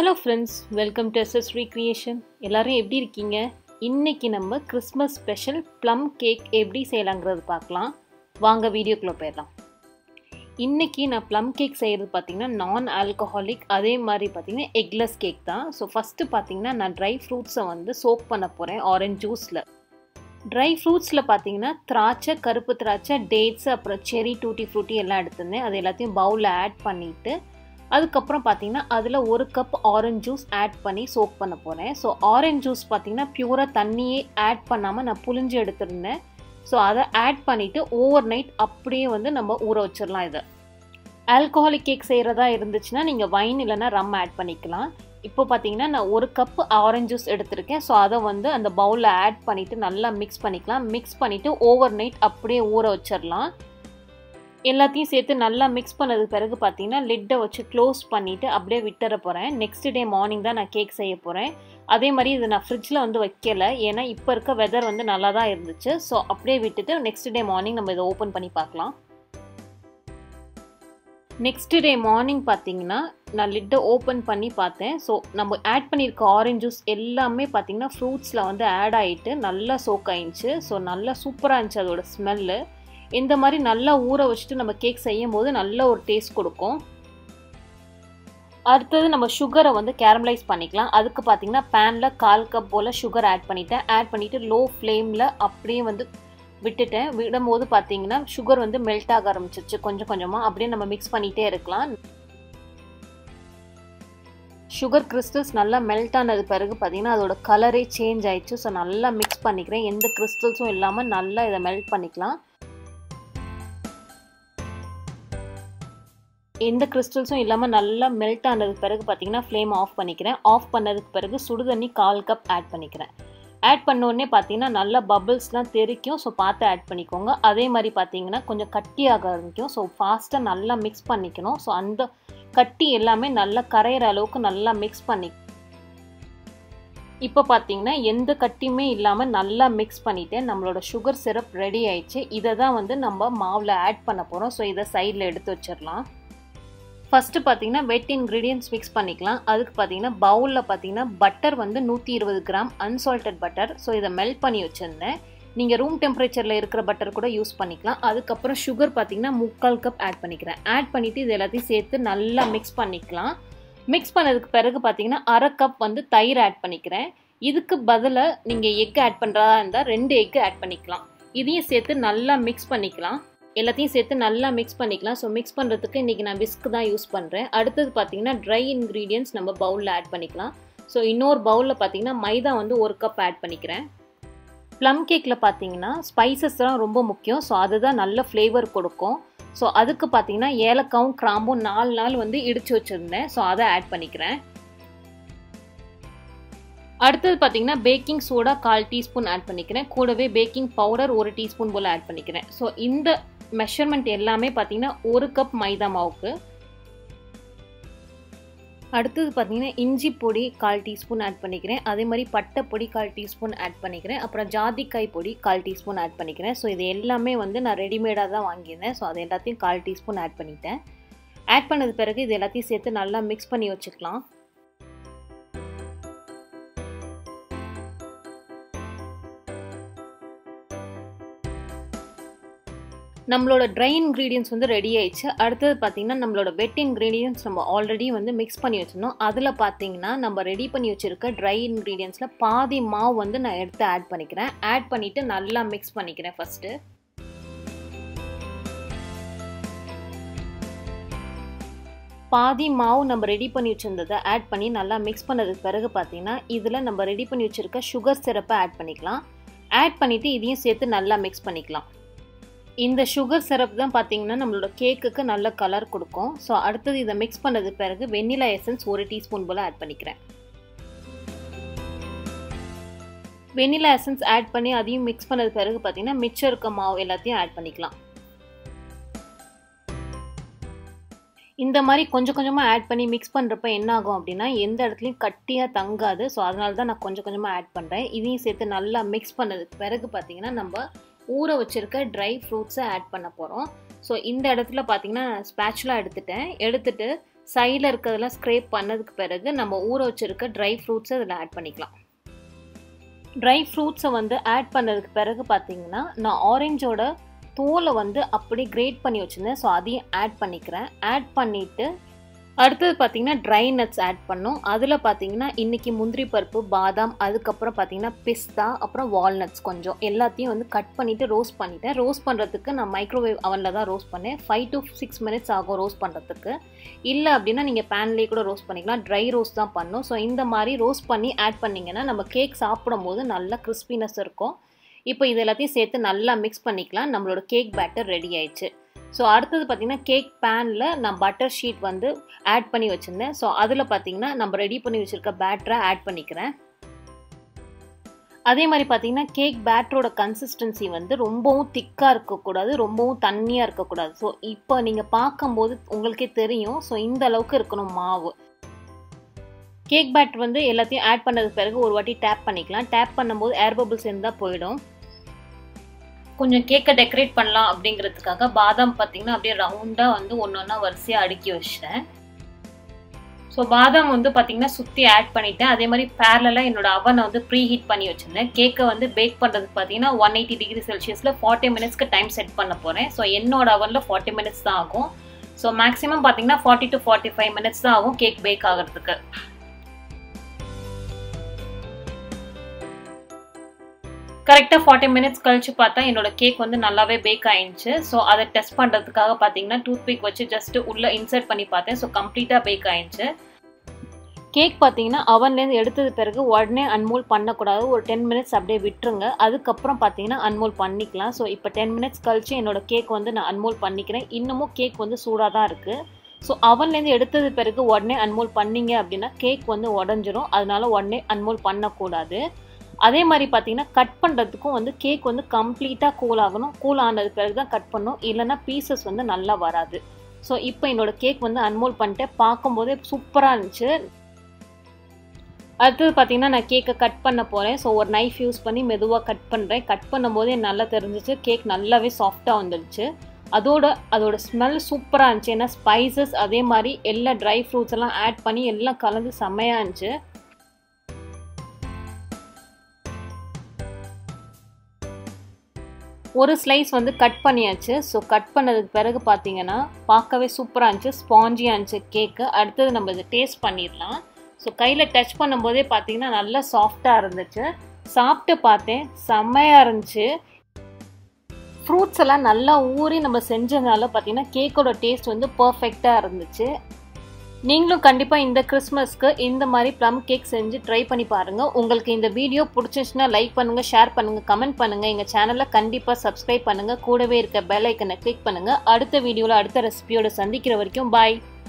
hello friends welcome to SS recreation எல்லாரும் எப்படி இருக்கீங்க இன்னைக்கு நம்ம கிறிஸ்மஸ் ஸ்பெஷல் ப்ளம் கேக் எப்படி செய்யலாங்கிறது பார்க்கலாம் வாங்க வீடியோக்குள்ளே போயிடலாம் இன்னைக்கு நான் ப்ளம் கேக் செய்கிறது பார்த்தீங்கன்னா நான் ஆல்கஹாலிக் அதே மாதிரி பார்த்தீங்கன்னா எக்லெஸ் கேக் தான் ஸோ ஃபஸ்ட்டு பார்த்தீங்கன்னா நான் ட்ரை ஃப்ரூட்ஸை வந்து சோக் பண்ண போகிறேன் ஆரஞ்ச் ஜூஸில் ட்ரை ஃப்ரூட்ஸில் பார்த்தீங்கன்னா திராட்சை கருப்பு திராட்சை டேட்ஸ் அப்புறம் செரி டூட்டி ஃப்ரூட்டி எல்லாம் எடுத்திருந்தேன் அது எல்லாத்தையும் பவுலில் ஆட் பண்ணிவிட்டு அதுக்கப்புறம் பார்த்தீங்கன்னா அதில் ஒரு கப் ஆரஞ்ச் ஜூஸ் ஆட் பண்ணி சோக் பண்ண போகிறேன் ஸோ ஆரஞ்ச் ஜூஸ் பார்த்தீங்கன்னா பியூராக தண்ணியே ஆட் பண்ணாமல் நான் புளிஞ்சு எடுத்திருந்தேன் ஸோ அதை ஆட் பண்ணிவிட்டு ஓவர் நைட் அப்படியே வந்து நம்ம ஊற வச்சிடலாம் இதை ஆல்கஹாலிக் கேக் செய்கிறதா இருந்துச்சுன்னா நீங்கள் வைன் இல்லைன்னா ரம் ஆட் பண்ணிக்கலாம் இப்போ பார்த்தீங்கன்னா நான் ஒரு கப் ஆரஞ்ச் ஜூஸ் எடுத்திருக்கேன் ஸோ அதை வந்து அந்த பவுலில் ஆட் பண்ணிவிட்டு நல்லா மிக்ஸ் பண்ணிக்கலாம் மிக்ஸ் பண்ணிவிட்டு ஓவர் நைட் அப்படியே ஊற வச்சிடலாம் எல்லாத்தையும் சேர்த்து நல்லா மிக்ஸ் பண்ணதுக்கு பிறகு பார்த்தீங்கன்னா லிட்டை வச்சு க்ளோஸ் பண்ணிவிட்டு அப்படியே விட்டுற போகிறேன் நெக்ஸ்ட் டே மார்னிங் தான் நான் கேக் செய்ய போகிறேன் அதே மாதிரி இது நான் ஃப்ரிட்ஜில் வந்து வைக்கல ஏன்னா இப்போ இருக்க வெதர் வந்து நல்லா தான் இருந்துச்சு ஸோ அப்படியே விட்டுட்டு நெக்ஸ்ட் டே மார்னிங் நம்ம இதை ஓப்பன் பண்ணி பார்க்கலாம் நெக்ஸ்ட் டே மார்னிங் பார்த்தீங்கன்னா நான் லிட்டை ஓப்பன் பண்ணி பார்த்தேன் ஸோ நம்ம ஆட் பண்ணியிருக்க ஆரஞ்ச் ஜூஸ் எல்லாமே பார்த்தீங்கன்னா ஃப்ரூட்ஸில் வந்து ஆட் ஆகிட்டு நல்லா சோக் ஆயிடுச்சு ஸோ நல்லா சூப்பராக இருந்துச்சு அதோட ஸ்மெல்லு இந்த மாதிரி நல்லா ஊற வச்சுட்டு நம்ம கேக் செய்யும் போது நல்ல ஒரு டேஸ்ட் கொடுக்கும் அடுத்தது நம்ம சுகரை வந்து கேரமலைஸ் பண்ணிக்கலாம் அதுக்கு பார்த்தீங்கன்னா பேனில் கால் கப் போல் சுகர் ஆட் பண்ணிட்டேன் ஆட் பண்ணிவிட்டு லோ ஃப்ளேமில் அப்படியே வந்து விட்டுட்டேன் விடும்போது பார்த்தீங்கன்னா சுகர் வந்து மெல்ட் ஆக ஆரம்பிச்சிருச்சு கொஞ்சம் கொஞ்சமாக அப்படியே நம்ம மிக்ஸ் பண்ணிகிட்டே இருக்கலாம் சுகர் கிறிஸ்டல்ஸ் நல்லா மெல்ட் ஆனது பிறகு பார்த்தீங்கன்னா அதோட கலரே சேஞ்ச் ஆயிடுச்சு ஸோ நல்லா மிக்ஸ் பண்ணிக்கிறேன் எந்த கிறிஸ்டல்ஸும் இல்லாமல் நல்லா இதை மெல்ட் பண்ணிக்கலாம் எந்த கிறிஸ்டல்ஸும் இல்லாமல் நல்லா மெல்ட் ஆனதுக்கு பிறகு பார்த்தீங்கன்னா ஃப்ளேம் ஆஃப் பண்ணிக்கிறேன் ஆஃப் பண்ணதுக்கு பிறகு சுடு தண்ணி கால் கப் ஆட் பண்ணிக்கிறேன் ஆட் பண்ணோடனே பார்த்தீங்கன்னா நல்லா பபிள்ஸ்லாம் தெரிக்கும் ஸோ பார்த்து ஆட் பண்ணிக்கோங்க அதே மாதிரி பார்த்தீங்கன்னா கொஞ்சம் கட்டியாக ஆரம்பிக்கும் ஸோ ஃபாஸ்ட்டாக நல்லா மிக்ஸ் பண்ணிக்கணும் ஸோ அந்த கட்டி எல்லாமே நல்லா கரையிற அளவுக்கு நல்லா மிக்ஸ் பண்ணி இப்போ பார்த்தீங்கன்னா எந்த கட்டியுமே இல்லாமல் நல்லா மிக்ஸ் பண்ணிவிட்டு நம்மளோட சுகர் சிரப் ரெடி ஆயிடுச்சு இதை தான் வந்து நம்ம மாவில் ஆட் பண்ண போகிறோம் ஸோ இதை சைடில் எடுத்து வச்சிடலாம் ஃபஸ்ட்டு பார்த்தீங்கன்னா வெட் இன்க்ரீடியன்ஸ் மிக்ஸ் பண்ணிக்கலாம் அதுக்கு பார்த்தீங்கன்னா பவுலில் பார்த்தீங்கன்னா பட்டர் வந்து நூற்றி இருபது கிராம் அன்சால்டட் பட்டர் ஸோ இதை மெல்ட் பண்ணி வச்சுருந்தேன் நீங்கள் ரூம் டெம்பரேச்சரில் இருக்கிற பட்டர் கூட யூஸ் பண்ணிக்கலாம் அதுக்கப்புறம் சுகர் பார்த்தீங்கன்னா முக்கால் கப் ஆட் பண்ணிக்கிறேன் ஆட் பண்ணிவிட்டு இது எல்லாத்தையும் சேர்த்து நல்லா மிக்ஸ் பண்ணிக்கலாம் மிக்ஸ் பண்ணதுக்கு பிறகு பார்த்தீங்கன்னா அரை கப் வந்து தயிர் ஆட் பண்ணிக்கிறேன் இதுக்கு பதிலாக நீங்கள் எக் ஆட் பண்ணுறதா இருந்தால் ரெண்டு எக் ஆட் பண்ணிக்கலாம் இதையும் சேர்த்து நல்லா மிக்ஸ் பண்ணிக்கலாம் எல்லாத்தையும் சேர்த்து நல்லா மிக்ஸ் பண்ணிக்கலாம் ஸோ மிக்ஸ் பண்ணுறதுக்கு இன்றைக்கி நான் விஸ்க் தான் யூஸ் பண்ணுறேன் அடுத்தது பார்த்தீங்கன்னா ட்ரை இன்க்ரீடியன்ஸ் நம்ம பவுலில் ஆட் பண்ணிக்கலாம் ஸோ இன்னொரு பவுலில் பார்த்தீங்கன்னா மைதா வந்து ஒரு கப் ஆட் பண்ணிக்கிறேன் ப்ளம் கேக்கில் பார்த்தீங்கன்னா ஸ்பைசஸ்லாம் ரொம்ப முக்கியம் ஸோ அதுதான் நல்ல ஃப்ளேவர் கொடுக்கும் ஸோ அதுக்கு பார்த்தீங்கன்னா ஏலக்காவும் கிராம்பும் நாலு நாள் வந்து இடித்து வச்சுருந்தேன் ஸோ அதை ஆட் பண்ணிக்கிறேன் அடுத்தது பார்த்தீங்கன்னா பேக்கிங் சோடா கால் டீஸ்பூன் ஆட் பண்ணிக்கிறேன் கூடவே பேக்கிங் பவுடர் ஒரு டீஸ்பூன் போல் ஆட் பண்ணிக்கிறேன் ஸோ இந்த மெஷர்மெண்ட் எல்லாமே பார்த்தீங்கன்னா ஒரு கப் மைதா மாவுக்கு அடுத்தது பார்த்தீங்கன்னா இஞ்சி பொடி கால் டீஸ்பூன் ஆட் பண்ணிக்கிறேன் அதே மாதிரி பட்டை பொடி கால் டீஸ்பூன் ஆட் பண்ணிக்கிறேன் அப்புறம் ஜாதிக்காய் பொடி கால் டீஸ்பூன் ஆட் பண்ணிக்கிறேன் ஸோ இது எல்லாமே வந்து நான் ரெடிமேடாக தான் வாங்கியிருந்தேன் ஸோ அது எல்லாத்தையும் கால் டீஸ்பூன் ஆட் பண்ணிட்டேன் ஆட் பண்ணது பிறகு இது எல்லாத்தையும் சேர்த்து நல்லா மிக்ஸ் பண்ணி வச்சுக்கலாம் நம்மளோட ட்ரை இன்க்ரீடியன்ஸ் வந்து ரெடி ஆயிடுச்சு அடுத்தது பார்த்தீங்கன்னா நம்மளோட வெட் இன்க்ரீடியன்ஸ் நம்ம ஆல்ரெடி வந்து மிக்ஸ் பண்ணி வச்சிருந்தோம் அதில் பார்த்தீங்கன்னா நம்ம ரெடி பண்ணி வச்சுருக்க ட்ரை இன்க்ரீடியன்ஸில் பாதி மாவு வந்து நான் எடுத்து ஆட் பண்ணிக்கிறேன் ஆட் பண்ணிவிட்டு நல்லா மிக்ஸ் பண்ணிக்கிறேன் ஃபஸ்ட்டு பாதி மாவு நம்ம ரெடி பண்ணி வச்சுருந்ததை ஆட் பண்ணி நல்லா மிக்ஸ் பண்ணதுக்கு பிறகு பார்த்தீங்கன்னா இதில் நம்ம ரெடி பண்ணி வச்சுருக்க சுகர் சிரப்பை ஆட் பண்ணிக்கலாம் ஆட் பண்ணிவிட்டு இதையும் சேர்த்து நல்லா மிக்ஸ் பண்ணிக்கலாம் இந்த சுகர் சிரப் தான் பார்த்தீங்கன்னா நம்மளோட கேக்குக்கு நல்ல கலர் கொடுக்கும் ஸோ அடுத்தது இதை மிக்ஸ் பண்ணது பிறகு வெண்ணிலா எசன்ஸ் ஒரு டீஸ்பூன் போல் ஆட் பண்ணிக்கிறேன் வெண்ணிலா எசன்ஸ் ஆட் பண்ணி அதையும் மிக்ஸ் பண்ணது பிறகு பார்த்தீங்கன்னா மிச்சம் இருக்க மாவு எல்லாத்தையும் ஆட் பண்ணிக்கலாம் இந்த மாதிரி கொஞ்சம் கொஞ்சமாக ஆட் பண்ணி மிக்ஸ் பண்ணுறப்ப என்ன ஆகும் அப்படின்னா எந்த இடத்துலையும் கட்டியாக தங்காது ஸோ அதனால தான் நான் கொஞ்சம் கொஞ்சமாக ஆட் பண்ணுறேன் இதையும் சேர்த்து நல்லா மிக்ஸ் பண்ணதுக்கு பிறகு பார்த்தீங்கன்னா நம்ம ஊற வச்சுருக்க ட்ரை ஃப்ரூட்ஸை ஆட் பண்ண போகிறோம் ஸோ இந்த இடத்துல பார்த்தீங்கன்னா ஸ்பேச்சுலாக எடுத்துட்டேன் எடுத்துட்டு சைடில் இருக்கிறதெல்லாம் ஸ்க்ரேப் பண்ணதுக்கு பிறகு நம்ம ஊற வச்சுருக்க ட்ரை ஃப்ரூட்ஸை இதில் ஆட் பண்ணிக்கலாம் ட்ரை ஃப்ரூட்ஸை வந்து ஆட் பண்ணதுக்கு பிறகு பார்த்தீங்கன்னா நான் ஆரஞ்சோட தோலை வந்து அப்படி கிரேட் பண்ணி வச்சுருந்தேன் ஸோ அதையும் ஆட் பண்ணிக்கிறேன் ஆட் பண்ணிவிட்டு அடுத்தது பார்த்தீங்கன்னா ட்ரை நட்ஸ் ஆட் பண்ணோம் அதில் பார்த்தீங்கன்னா இன்றைக்கி முந்திரி பருப்பு பாதாம் அதுக்கப்புறம் பார்த்தீங்கன்னா பிஸ்தா அப்புறம் வால்நட்ஸ் கொஞ்சம் எல்லாத்தையும் வந்து கட் பண்ணிவிட்டு ரோஸ்ட் பண்ணிட்டேன் ரோஸ்ட் பண்ணுறதுக்கு நான் மைக்ரோவேவ் அவனில் தான் ரோஸ்ட் பண்ணேன் ஃபைவ் டு சிக்ஸ் மினிட்ஸ் ஆகும் ரோஸ்ட் பண்ணுறதுக்கு இல்லை அப்படின்னா நீங்கள் பேன்லேயே கூட ரோஸ்ட் பண்ணிக்கலாம் ட்ரை ரோஸ்ட் தான் பண்ணும் ஸோ இந்த மாதிரி ரோஸ்ட் பண்ணி ஆட் பண்ணிங்கன்னா நம்ம கேக் சாப்பிடும் போது நல்லா கிறிஸ்பினஸ் இருக்கும் இப்போ இது எல்லாத்தையும் சேர்த்து நல்லா மிக்ஸ் பண்ணிக்கலாம் நம்மளோட கேக் பேட்டர் ரெடி ஆயிடுச்சு ஸோ அடுத்தது பார்த்திங்கன்னா கேக் பேனில் நான் பட்டர் ஷீட் வந்து ஆட் பண்ணி வச்சுருந்தேன் ஸோ அதில் பார்த்திங்கன்னா நம்ம ரெடி பண்ணி வச்சுருக்க பேட்டரை ஆட் பண்ணிக்கிறேன் அதே மாதிரி பார்த்தீங்கன்னா கேக் பேட்டரோட கன்சிஸ்டன்சி வந்து ரொம்பவும் திக்காக இருக்கக்கூடாது ரொம்பவும் தண்ணியாக இருக்கக்கூடாது ஸோ இப்போ நீங்கள் பார்க்கும்போது உங்களுக்கே தெரியும் ஸோ இந்த அளவுக்கு இருக்கணும் மாவு கேக் பேட்டர் வந்து எல்லாத்தையும் ஆட் பண்ணதுக்கு பிறகு ஒரு வாட்டி டேப் பண்ணிக்கலாம் டேப் பண்ணும்போது ஏர் பபிள்ஸ் இருந்தால் போயிடும் கொஞ்சம் கேக்கை டெக்கரேட் பண்ணலாம் அப்படிங்கிறதுக்காக பாதாம் பார்த்தீங்கன்னா அப்படியே ரவுண்டாக வந்து ஒன்று ஒன்றா வரிசையாக அடுக்கி வச்சிட்டேன் ஸோ பாதாம் வந்து பார்த்தீங்கன்னா சுற்றி ஆட் பண்ணிட்டேன் அதே மாதிரி பேரலாக என்னோட அவனை வந்து ப்ரீ ஹீட் பண்ணி வச்சுருந்தேன் கேக்கை வந்து பேக் பண்ணுறதுக்கு பார்த்தீங்கன்னா ஒன் எயிட்டி டிகிரி செல்சியஸில் ஃபார்ட்டி மினிட்ஸ்க்கு டைம் செட் பண்ண போகிறேன் ஸோ என்னோட அவனில் ஃபார்ட்டி மினிட்ஸ் தான் ஆகும் ஸோ மேக்ஸிமம் பார்த்தீங்கன்னா forty to forty five minutes தான் ஆகும் கேக் பேக் ஆகிறதுக்கு கரெக்டாக ஃபார்ட்டி மினிட்ஸ் கழிச்சு பார்த்தா என்னோட கேக் வந்து நல்லாவே பேக் ஆயிடுச்சு ஸோ அதை டெஸ்ட் பண்ணுறதுக்காக பார்த்தீங்கன்னா டூத் பிக் வச்சு ஜஸ்ட் உள்ளே இன்சர்ட் பண்ணி பார்த்தேன் ஸோ கம்ப்ளீட்டாக பேக் ஆயிடுச்சு கேக் பார்த்தீங்கன்னா அவன்லேருந்து எடுத்தது பிறகு உடனே அன்மோல் பண்ணக்கூடாது ஒரு டென் மினிட்ஸ் அப்படியே விட்டுருங்க அதுக்கப்புறம் பார்த்தீங்கன்னா அன்மோல் பண்ணிக்கலாம் ஸோ இப்போ டென் மினிட்ஸ் கழிச்சு என்னோட கேக் வந்து நான் அன்மோல் பண்ணிக்கிறேன் இன்னமும் கேக் வந்து சூடாக தான் இருக்குது ஸோ அவன்லேருந்து எடுத்தது பிறகு உடனே அன்மோல் பண்ணீங்க அப்படின்னா கேக் வந்து உடஞ்சிரும் அதனால உடனே அன்மோல் பண்ணக்கூடாது அதே மாதிரி பார்த்தீங்கன்னா கட் பண்ணுறதுக்கும் வந்து கேக் வந்து கம்ப்ளீட்டாக கூல் ஆகணும் கூல் ஆனது பிறகு தான் கட் பண்ணும் இல்லைன்னா பீசஸ் வந்து நல்லா வராது ஸோ இப்போ என்னோட கேக் வந்து அன்மோல் பண்ணிட்டேன் பார்க்கும்போதே சூப்பராக இருந்துச்சு அடுத்தது பார்த்தீங்கன்னா நான் கேக்கை கட் பண்ண போகிறேன் ஸோ ஒரு நைஃப் யூஸ் பண்ணி மெதுவாக கட் பண்ணுறேன் கட் பண்ணும்போதே நல்லா தெரிஞ்சிச்சு கேக் நல்லாவே சாஃப்டாக வந்துடுச்சு அதோட அதோட ஸ்மெல் சூப்பராக இருந்துச்சு ஏன்னா ஸ்பைசஸ் அதே மாதிரி எல்லா ட்ரை ஃப்ரூட்ஸ் எல்லாம் ஆட் பண்ணி எல்லாம் கலந்து செம்மையாக இருந்துச்சு ஒரு ஸ்லைஸ் வந்து கட் பண்ணியாச்சு ஸோ கட் பண்ணதுக்கு பிறகு பார்த்தீங்கன்னா பார்க்கவே சூப்பராக இருந்துச்சு ஸ்பாஞ்சியாக இருந்துச்சு கேக்கு அடுத்தது நம்ம இதை டேஸ்ட் பண்ணிடலாம் ஸோ கையில் டச் பண்ணும்போதே பார்த்தீங்கன்னா நல்லா சாஃப்டாக இருந்துச்சு சாப்பிட்டு பார்த்தேன் செம்மையாக இருந்துச்சு ஃப்ரூட்ஸ் எல்லாம் நல்லா ஊறி நம்ம செஞ்சதுனால பார்த்தீங்கன்னா கேக்கோட டேஸ்ட் வந்து பர்ஃபெக்டாக இருந்துச்சு நீங்களும் கண்டிப்பாக இந்த கிறிஸ்மஸ்க்கு இந்த மாதிரி ப்ளம் கேக் செஞ்சு ட்ரை பண்ணி பாருங்கள் உங்களுக்கு இந்த வீடியோ பிடிச்சிச்சுன்னா லைக் பண்ணுங்கள் ஷேர் பண்ணுங்கள் கமெண்ட் பண்ணுங்கள் எங்கள் சேனலில் கண்டிப்பாக சப்ஸ்கிரைப் பண்ணுங்கள் கூடவே இருக்க பெல் ஐக்கனை கிளிக் பண்ணுங்கள் அடுத்த வீடியோவில் அடுத்த ரெசிபியோட சந்திக்கிற வரைக்கும் பாய்